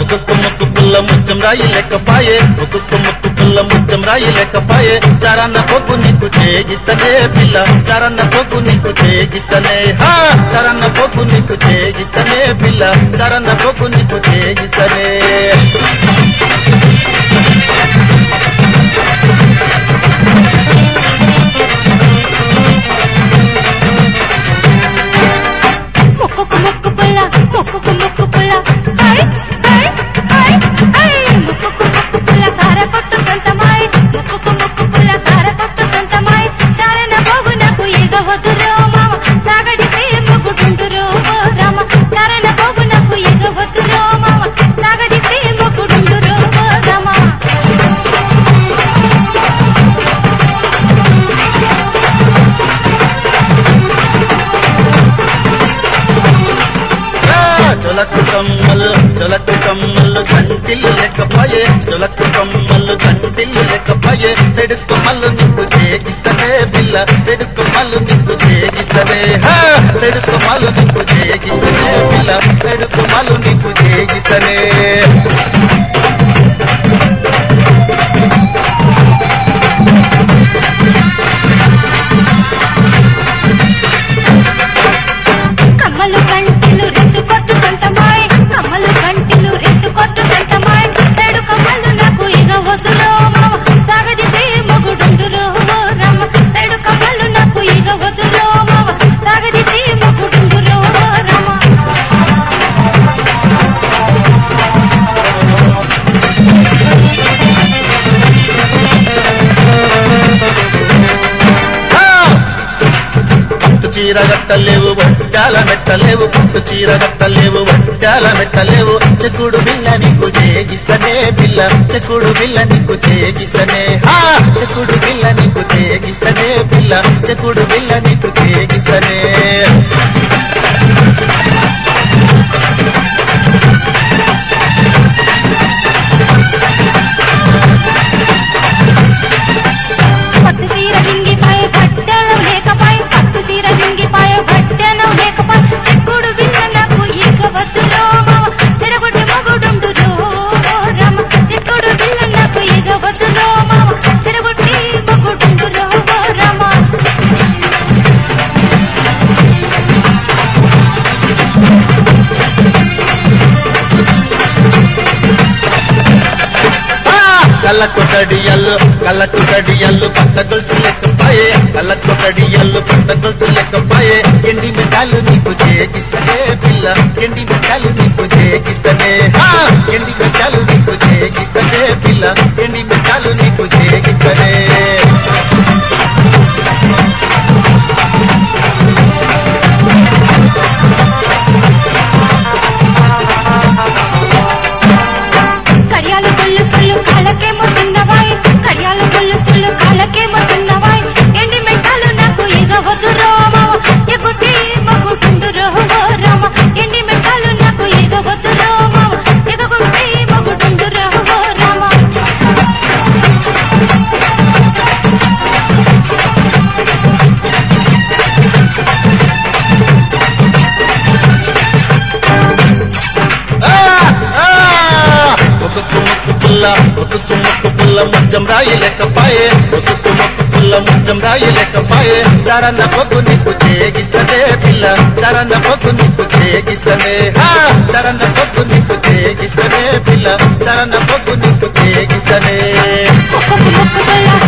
ఒక్కొక్క ముక్కు పుల్ల ముత్యం రాయి లెక్కపాయే ఒక్కొక్క ముక్కు పుల్ల ముత్యం రాయి లెక్కపాయే చరన్న పొగ్గు నీకు చేగిస్తనే పిల్ల చరన్న పొగ్గు నీకు చేగిస్తనే హా చరన్న పొగ్గు నీకు చేగిస్తనే పిల్ల చరన్న పొగ్గు నీకు చేగిస్తనే ముక్కుకు ముక్కు పుల్ల ముక్కుకు ముక్కు పుల్ల ఐ ఐ ఐ ఐ ముక్కుకు ముక్కు పుల్ల కార కొట్టు సొంతమాయ్ ముక్కుకు ముక్కు పుల్ల కార కొట్టు సొంతమాయ్ చారణ బాబునకు ఎగవదురో మామ సాగడితే మొగుడుండురో ఓ రామ చారణ బాబునకు ఎగవదురో మామ సాగడితే మొగుడుండురో ఓ రామ ఆ, చొలకు కమ్మలు చొలకు కమ్మలు గంటిల్లు లెక్కపాయే చొలకు కమ్మలు గంటిల్లు లెక్కపాయే సెడుకు మల్లు నీకు చేగిస్తనే పిల్ల సెడుకు మల్లు నీకు చేగిస్తనే హా సెడుకు మల్లు నీకు చేగిస్తనే పిల్ల సెడుకు మల్లు నీకు చేగిస్తనే కమ్మలు గంటిలు రెండు కొట్టు సొంతమాయ్ కమ్మలు గంటిలు రెండు కొట్టు సొంతమాయ్ ఏడు కమ్మలు నాకు ఇక వదులో మామ సాగదితే మొగుడుండురో ఓ రామ ఏడు కమ్మలు నాకు ఇక వదులో మామ సాగదితే మొగుడుండురో ఓ రామ హా! పట్టు చీర గట్టలేవు వడ్డాల మెట్టలేవు పట్టు చీర గట్టలేవు వడ్డాల మెట్టలేవు చెక్కుడు బిల్ల నీకు చేగిస్తనే పిల్ల చెక్కుడు బిల్ల నీకు చేగిస్తనే హా చెక్కుడు బిల్ల నీకు చేగిస్తనే పిల్ల చెక్కుడు బిల్ల నీకు చేగిస్తనే పట్టు చీర రింగిపాయ పట్టెనం లేకపాయ పట్టు చీర రింగిపాయ పట్టెనం లేకపాయ చెక్కుడు బిల్ల నాకు ఇక వద్దురో మామ చెరగొట్టి మగుడుండురో ఓ రామ చెక్కుడు బిల్ల నాకు ఇక వద్దురో మామ చెరగొట్టి మగుడుండురో ఓ రామ ఆ! కళ్ళకు కడియల్లు కళ్ళకు కడియల్లు పట్ట గొలుసు లెక్కపాయే కళ్ళకు కడియల్లు పట్ట గొలుసు లెక్కపాయే ఎండి మిఠాలు నీకు చేగిస్తనే పిల్ల ఎండి మిఠాలు నీకు చేగిస్తనే హా! ఎండి మిఠాలు నీకు చేగిస్తనే పిల్ల ఎండి మిఠాలు నీకు చేగిస్తనే కడియాలు పుల్లు పుల్లు కాళ్ళకేమో తిన్నవాయ్ కడియాలు పుల్లు పుల్లు కాళ్ళకేమో తిన్నవాయ్ ఎండి మెట్టాలు నాకు ఇక వదురో మామ ఎగుటి మగుడుండురో ఓ రామ ఎండి మెట్టాలు నాకు ఇక వదురో మామ ఎగగుంటి మగుడుండురో ఓ రామ ఆ! ఆ! ఒక్కొక్క ముక్కు పుల్ల ఒక్కొక్క ముక్కు పుల్ల ముచ్చం రాయి లెక్కపాయే ఒక్కొక్క ముక్కు పుల్ల ముచ్చం రాయి లెక్కపాయే చరన్న పొగ్గు నీకు చేగిస్తనే పిల్ల చరన్న పొగ్గు నీకు చేగిస్తనే హా! చరన్న పొగ్గు నీకు చేగిస్తనే పిల్ల చరన్న పొగ్గు నీకు చేగిస్తనే ఒక్కొక్క ముక్కు పుల్ల